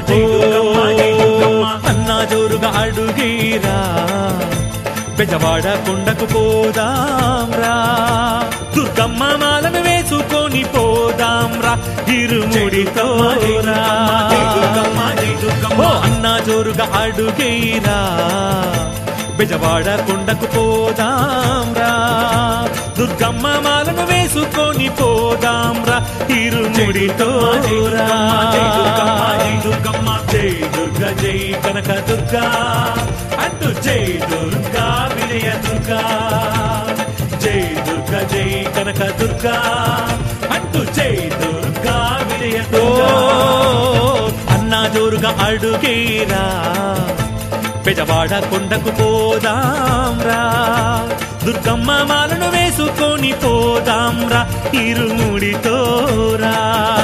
జై దుర్గమ్మ జై దుర్గమ్మ అన్నా జోరుగా అడుగేరా బెజవాడ కొండకు పోదాం రా దుర్గమ్మ మాలను వేసుకొని పోదాం రా ఇరుముడితో రా. జై దుర్గమ్మ జై దుర్గమ్మ ఓ అన్నా జోరుగా అడుగేరా బెజవాడ కొండకు పోదాం రా దుర్గమ్మ మాలను వేసుకొని పోదాం రా ఇరుముడితో రా. జై దుర్గమ్మ జై దుర్గమ్మ జై దుర్గ జై కనక దుర్గా అంటూ జై దుర్గా విజయ దుర్గా జై దుర్గ జై కనక దుర్గా అంటూ జై దుర్గా విజయ ఓ దుర్గా అన్నా జోరుగా అడుగేరా పెదవాడ కొండకు పోదాం రా దుర్గమ్మ మాలను వేసుకొని పోదాం రా ఇరుముడితో రా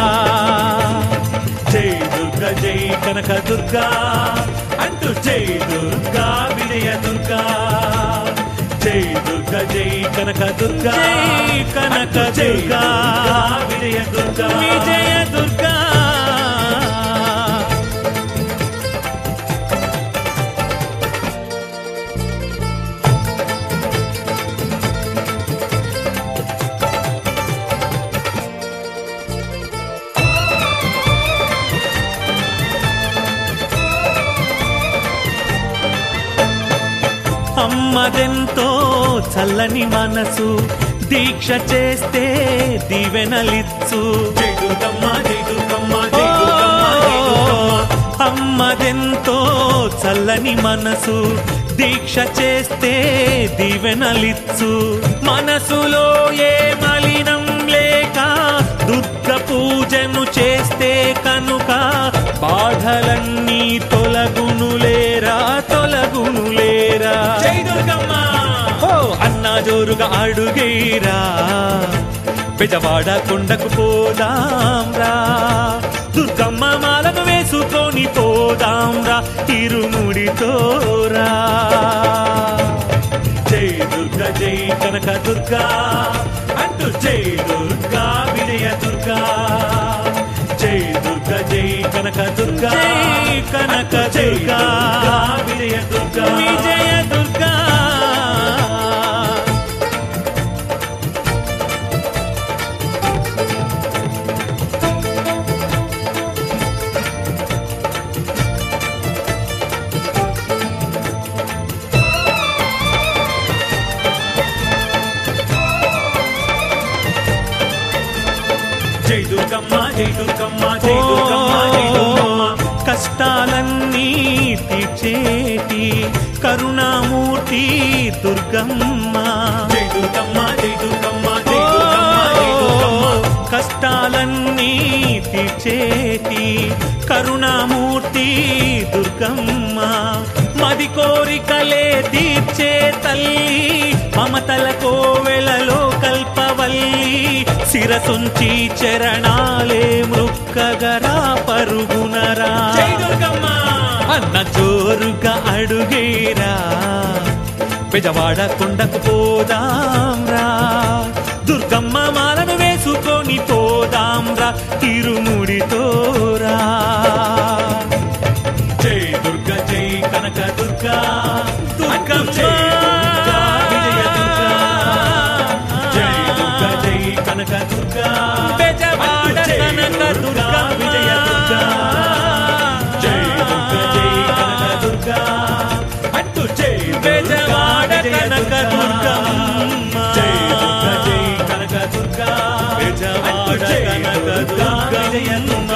జై దుర్గ జై కనక దుర్గా అంటూ జై దుర్గా విజయ దుర్గా జై దుర్గ జై కనక దుర్గా జై కనక జై దుర్గా దుర్గా విజయ దుర్గా విజయ దుర్గా అమ్మదెంతో చల్లని మనసు దీక్ష చేస్తే దీవెనలిచ్చు జై దుర్గమ్మ జై దుర్గమ్మ జై దుర్గమ్మ జై దుర్గమ్మ అమ్మదెంతో చల్లని మనసు దీక్ష చేస్తే దీవెనలిచ్చు మనసులో ఏ మలినం లేక దుర్గ పూజను చేస్తే కనుక బాధలన్నీ తొలగునులేరా తొలగునులేరా జై దుర్గమ్మ ఓ అన్నా జోరుగా అడుగేరా బెజవాడ కొండకు పోదాం రా దుర్గమ్మ మాలను వేసుకొని పోదాం రా ఇరుముడితో రా జై దుర్గ జై కనక దుర్గా అంటూ జై దుర్గా విజయ దుర్గా జై దుర్గ జై కనక దుర్గా జై కనక జై దుర్గా దుర్గా విజయ దుర్గా విజయ దుర్గా జై దుర్గమ్మ జై దుర్గమ్మ జై దుర్గమ్మ జై దుర్గమ్మ కష్టాలన్నీ తీర్చేటి కరుణామూర్తి దుర్గమ్మ జై దుర్గమ్మ జై దుర్గమ్మ జై దుర్గమ్మ జై దుర్గమ్మ కష్టాలన్నీ తీర్చేటి కరుణామూర్తి దుర్గమ్మ మది కోరికలే తీర్చే తల్లి మమతల కోవెలలో కల్పవల్లి శిరసుంచి చరణాలే మృక్కగరా పరుగునరా జై దుర్గమ్మ అన్న జోరుగా అడుగేరా పెదవాడ కొండకు పోదాం రా దుర్గమ్మ మాలను వేసుకొని పోదాం రా ఇరుముడితో రా జై దుర్గ జై కనక దుర్గా అంటూ దుర్గమ్మ. జై దుర్గా విజయ దుర్గా జై దుర్గ జై కనక దుర్గా బెజవాడ అంటూ జై కనక దుర్గా దుర్గమ్మ. విజయ దుర్గా జై దుర్గ జై కనక దుర్గా అంటూ జై దుర్గా బెజవాడ విజయ కనక దుర్గా. దుర్గమ్మ. జై దుర్గ జై కనక దుర్గా బెజవాడ అంటూ జై కనక దుర్గా దుర్గమ్మ. విజయ దుర్గా